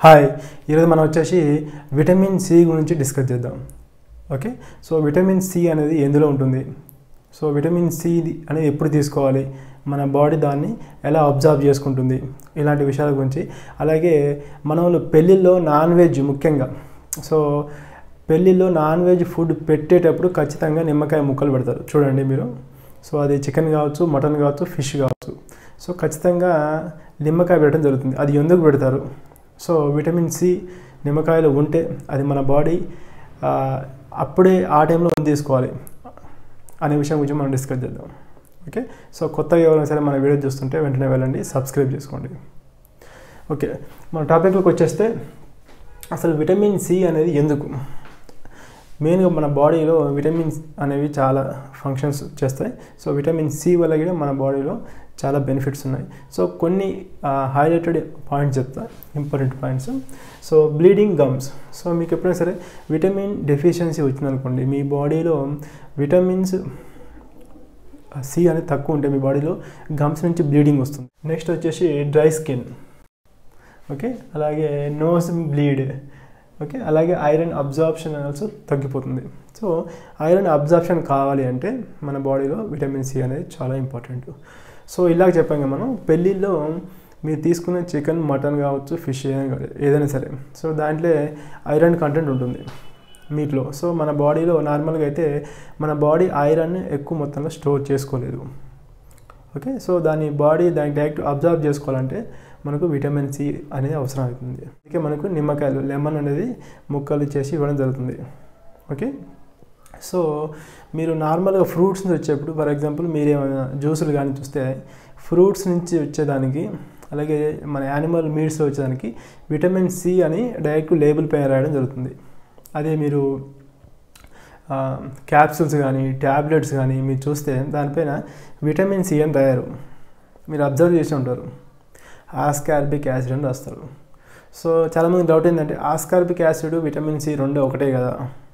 hi ఈరోజు మనం వచ్చేసి విటమిన్ సి గురించి డిస్కస్ చేద్దాం ఓకే సో విటమిన్ సి అనేది ఎందులో ఉంటుంది సో విటమిన్ సి అనేది ఎప్పుడు తీసుకోవాలి మన బాడీ దాన్ని ఎలా అబ్జర్వ్ చేసుకుంటుంది ఇలాంటి విషయాల గురించి అలాగే మన వాళ్ళు పెళ్ళిళ్ళలో నాన్ వెజ్ ముఖ్యంగా సో పెళ్ళిళ్ళలో నాన్ వెజ్ ఫుడ్ పెట్టేటప్పుడు ఖచ్చితంగా నిమ్మకాయ ముక్కలు పెడతారు చూడండి మీరు సో అది చికెన్ కావచ్చు మటన్ కావచ్చు ఫిష్ కావచ్చు సో ఖచ్చితంగా నిమ్మకాయ పెట్టడం జరుగుతుంది అది ఎందుకు పెడతారు సో విటమిన్ సి నిమ్మకాయలు ఉంటే అది మన బాడీ అప్పుడే ఆ టైంలో తీసుకోవాలి అనే విషయం గురించి మనం డిస్కస్ చేద్దాం ఓకే సో కొత్తగా ఎవరైనా సరే మన వీడియో చూస్తుంటే వెంటనే వెళ్ళండి సబ్స్క్రైబ్ చేసుకోండి ఓకే మన టాపిక్లోకి వచ్చేస్తే అసలు విటమిన్ సి అనేది ఎందుకు మెయిన్గా మన బాడీలో విటమిన్స్ అనేవి చాలా ఫంక్షన్స్ చేస్తాయి సో విటమిన్ సి వల్ల కూడా మన బాడీలో చాలా బెనిఫిట్స్ ఉన్నాయి సో కొన్ని హైలైటెడ్ పాయింట్స్ చెప్తా important points so bleeding gums so మీకు ఎప్పుడైనా సరే విటమిన్ డెఫిషియన్సీ వచ్చిందనుకోండి మీ బాడీలో విటమిన్స్ సి అనేది తక్కువ ఉంటే మీ బాడీలో గమ్స్ నుంచి బ్లీడింగ్ వస్తుంది నెక్స్ట్ వచ్చేసి డ్రై స్కిన్ ఓకే అలాగే నోస్ బ్లీడ్ ఓకే అలాగే ఐరన్ అబ్జార్ప్షన్ ఆల్సో తగ్గిపోతుంది సో ఐరన్ అబ్జార్ప్షన్ కావాలి అంటే మన బాడీలో విటమిన్ సి అనేది చాలా ఇంపార్టెంట్ సో ఇలాగ చెప్పాం కదా మనం పెళ్ళిళ్ళలో మీరు తీసుకునే చికెన్ మటన్ కావచ్చు ఫిష్ ఏదైనా సరే సో దాంట్లో ఐరన్ కంటెంట్ ఉంటుంది మీట్లో సో మన బాడీలో నార్మల్గా అయితే మన బాడీ ఐరన్ ఎక్కువ మొత్తంలో స్టోర్ చేసుకోలేదు ఓకే సో దాని బాడీ దానికి డైరెక్ట్ అబ్జర్వ్ చేసుకోవాలంటే మనకు విటమిన్ సి అనేది అవసరం అవుతుంది అందుకే మనకు నిమ్మకాయలు లెమన్ అనేది ముక్కలు చేసి ఇవ్వడం జరుగుతుంది ఓకే సో మీరు నార్మల్గా ఫ్రూట్స్ నుంచి వచ్చేప్పుడు ఫర్ ఎగ్జాంపుల్ మీరు ఏమైనా జ్యూసులు కానీ చూస్తే ఫ్రూట్స్ నుంచి వచ్చేదానికి అలాగే మన యానిమల్ మీట్స్లో వచ్చేదానికి విటమిన్ సి అని డైరెక్ట్ లేబుల్ పైన రాయడం జరుగుతుంది అదే మీరు క్యాప్సూల్స్ కానీ ట్యాబ్లెట్స్ కానీ మీరు చూస్తే దానిపైన విటమిన్ సి అని రాయారు మీరు అబ్జర్వ్ చేసి ఉంటారు ఆస్కార్బిక్ యాసిడ్ అని రాస్తారు సో చాలామంది డౌట్ ఏంటంటే ఆస్కార్బిక్ యాసిడ్ విటమిన్ సి రెండు ఒకటే కదా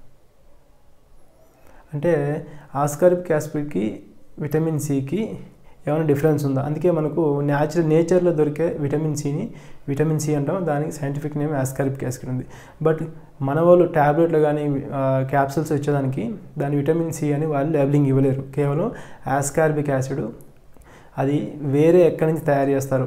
అంటే ఆస్కార్బిక్ యాసిడ్కి విటమిన్ సికి ఏమైనా డిఫరెన్స్ ఉందా అందుకే మనకు న్యాచురల్ నేచర్లో దొరికే విటమిన్ సిని విటమిన్ సి అంటాం దానికి సైంటిఫిక్ నేమ్ ఆస్కార్బిక్ యాసిడ్ ఉంది బట్ మన వాళ్ళు ట్యాబ్లెట్లు కానీ క్యాప్సూల్స్ వచ్చేదానికి దాని విటమిన్ సి అని వాళ్ళు లేబులింగ్ ఇవ్వలేరు కేవలం ఆస్కార్బిక్ యాసిడ్ అది వేరే ఎక్కడి నుంచి తయారు చేస్తారు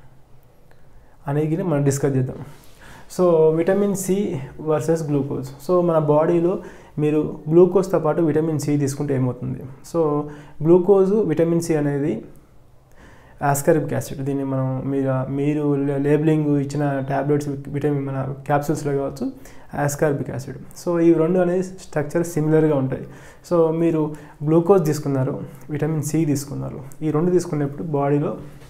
అనేది మనం డిస్కస్ చేద్దాం so vitamin C versus glucose so మన బాడీలో మీరు గ్లూకోజ్తో పాటు విటమిన్ సి తీసుకుంటే ఏమవుతుంది సో గ్లూకోజ్ విటమిన్ సి అనేది ఆస్కారిక్ యాసిడ్ దీన్ని మనం మీరు మీరు లేబులింగ్ ఇచ్చిన ట్యాబ్లెట్స్ విటమిన్ మన క్యాప్సూల్స్లో కావచ్చు ఆస్కార్బిక్ యాసిడ్ సో ఈ రెండు అనేది స్ట్రక్చర్ సిమిలర్గా ఉంటాయి సో మీరు గ్లూకోజ్ తీసుకున్నారు విటమిన్ సి తీసుకున్నారు ఈ రెండు తీసుకునేప్పుడు బాడీలో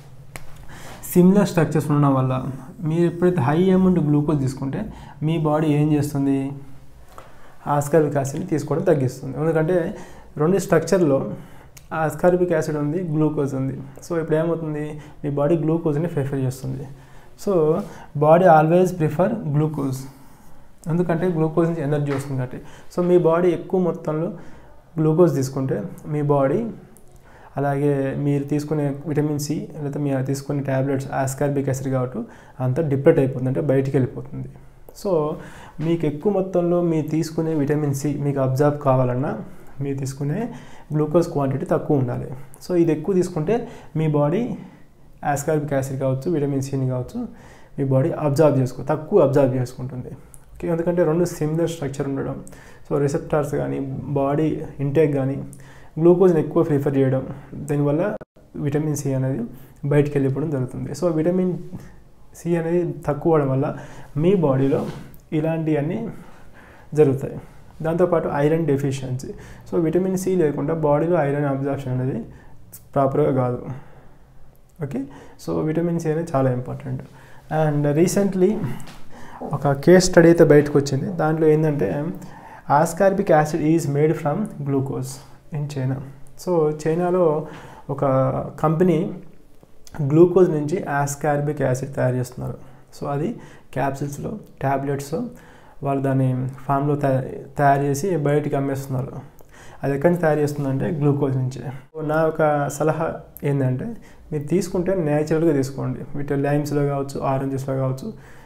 సిమిలర్ స్ట్రక్చర్స్ ఉండడం వల్ల మీరు ఎప్పుడైతే హై అమౌంట్ గ్లూకోజ్ తీసుకుంటే మీ బాడీ ఏం చేస్తుంది ఆస్కార్బిక్ యాసిడ్ని తీసుకోవడం తగ్గిస్తుంది ఎందుకంటే రెండు స్ట్రక్చర్లో ఆస్కార్బిక్ యాసిడ్ ఉంది గ్లూకోజ్ ఉంది సో ఇప్పుడు ఏమవుతుంది మీ బాడీ గ్లూకోజ్ని ప్రిఫర్ చేస్తుంది so body always prefer glucose ఎందుకంటే గ్లూకోజ్ నుంచి ఎనర్జీ వస్తుంది కాబట్టి సో మీ బాడీ ఎక్కువ మొత్తంలో గ్లూకోజ్ తీసుకుంటే మీ బాడీ అలాగే మీరు తీసుకునే విటమిన్ సి లేదా మీరు తీసుకునే ట్యాబ్లెట్స్ ఆస్కార్బిక్ యాసిడ్ కాబట్టి అంతా డిప్రెట్ అయిపోతుంది అంటే బయటికి వెళ్ళిపోతుంది సో మీకు ఎక్కువ మొత్తంలో మీరు తీసుకునే విటమిన్ సి మీకు అబ్జర్వ్ కావాలన్నా మీరు తీసుకునే గ్లూకోజ్ క్వాంటిటీ తక్కువ ఉండాలి సో ఇది ఎక్కువ తీసుకుంటే మీ బాడీ ఆస్కార్బిక్ యాసిడ్ కావచ్చు విటమిన్ సిని కావచ్చు మీ బాడీ అబ్జర్వ్ చేసుకో తక్కువ అబ్జర్వ్ చేసుకుంటుంది ఓకే ఎందుకంటే రెండు సిమిలర్ స్ట్రక్చర్ ఉండడం సో రిసెప్టార్స్ కానీ బాడీ ఇంటేక్ కానీ గ్లూకోజ్ని ఎక్కువ ప్రిఫర్ చేయడం దీనివల్ల విటమిన్ సి అనేది బయటికి వెళ్ళిపోవడం జరుగుతుంది సో విటమిన్ సి అనేది తక్కువ అవడం వల్ల మీ బాడీలో ఇలాంటివన్నీ జరుగుతాయి దాంతోపాటు iron deficiency so vitamin C లేకుండా బాడీలో ఐరన్ అబ్జార్ప్షన్ అనేది ప్రాపర్గా కాదు ఓకే సో విటమిన్ సి అనేది చాలా ఇంపార్టెంట్ అండ్ రీసెంట్లీ ఒక కేస్ స్టడీ అయితే బయటకు వచ్చింది దాంట్లో ఏంటంటే ascorbic acid is made from glucose in China so చైనాలో ఒక కంపెనీ గ్లూకోజ్ నుంచి ఆస్కార్బిక్ యాసిడ్ తయారు చేస్తున్నారు సో అది క్యాప్సిల్స్లో ట్యాబ్లెట్స్ వాళ్ళు దాన్ని ఫామ్లో తయారు చేసి బయటికి అమ్మేస్తున్నారు అది ఎక్కడి నుంచి తయారు చేస్తుందంటే గ్లూకోజ్ నుంచి నా ఒక సలహా ఏంటంటే మీరు తీసుకుంటే న్యాచురల్గా తీసుకోండి వీటి లైమ్స్లో కావచ్చు ఆరెంజెస్లో కావచ్చు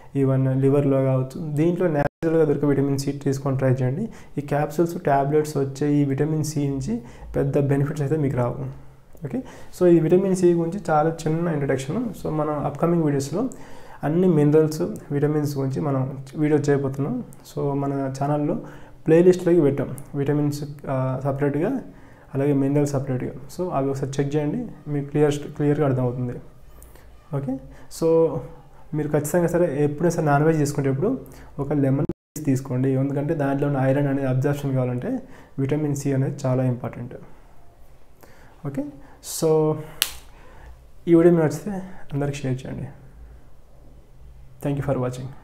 ఈవెన్ లివర్లో కావచ్చు దీంట్లో న్యాచురల్గా దొరికే విటమిన్ సి తీసుకొని ట్రై చేయండి ఈ క్యాప్సూల్స్ ట్యాబ్లెట్స్ వచ్చే ఈ విటమిన్ సి నుంచి పెద్ద బెనిఫిట్స్ అయితే మీకు రావు ఓకే సో ఈ విటమిన్ సి గురించి చాలా చిన్న ఇంట్రడక్షన్ సో మనం అప్కమింగ్ వీడియోస్లో అన్ని మినరల్స్ విటమిన్స్ గురించి మనం వీడియో చేయబోతున్నాం సో మన ఛానల్లో ప్లేలిస్ట్లోకి పెట్టాం విటమిన్స్ సపరేట్గా అలాగే మినరల్స్ సపరేట్గా సో అవి ఒకసారి చెక్ చేయండి మీకు క్లియర్ క్లియర్గా అర్థమవుతుంది ఓకే సో మీరు ఖచ్చితంగా సరే ఎప్పుడైనా సరే నాన్ వెజ్ తీసుకునేటప్పుడు ఒక లెమన్ తీసుకోండి ఎందుకంటే దాంట్లో ఉన్న ఐరన్ అనేది అబ్జర్ప్షన్ కావాలంటే విటమిన్ సి అనేది చాలా ఇంపార్టెంట్ ఓకే సో ఈ వీడియో మీకు నచ్చితే అందరికి షేర్ చేయండి థ్యాంక్ యూ ఫర్ వాచింగ్